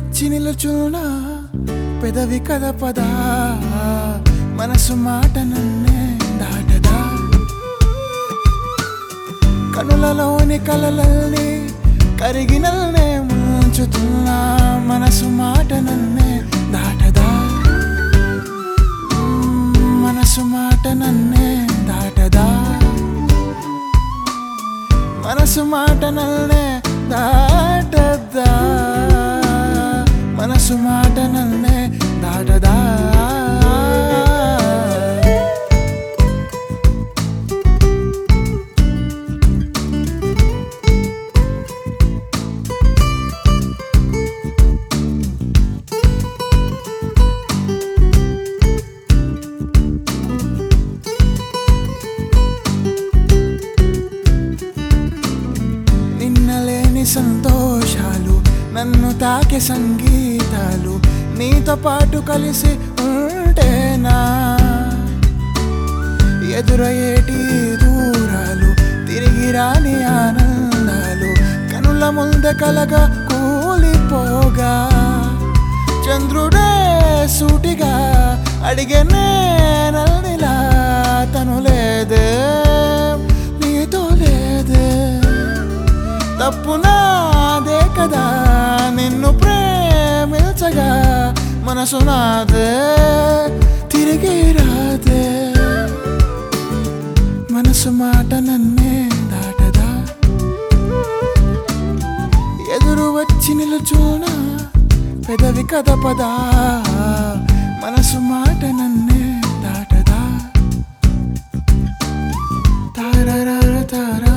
వచ్చి నిలుచున్నా పెదవి కదపదా మనసు మాట నన్నే దాటదా కనులలోని కలలల్ని కరిగినల్నే ముంచుతున్నా మనసు మాట నన్నే దాటదా మ్మ్, మనసు మాట నన్నే దాటదా మనసు మాట నన్నే దాటదా మనసు మాట నన్నే దాటదా నిన్నలేని సంతోషాలు నన్ను తాకే సంగీతాలు నీతో పాటు కలిసి ఉంటేనా ఎదురయ్యేటి దూరాలు తిరిగి రాని ఆనందాలు కనుల ముందే కలగా కూలిపోగా చంద్రుడే సూటిగా అడిగనే నల్నిలా తను లేదే నీతో లేదే తప్పు నాదే కదా నిన్ను ప్రేమించగా మనసు నాదే తిరిగి రాదే మనసు మాట నన్నే దాటదా ఎదురు వచ్చి నిలుచూనా పెదవి కదపదా మనసు మాట నన్నే దాటదా తారరార తారా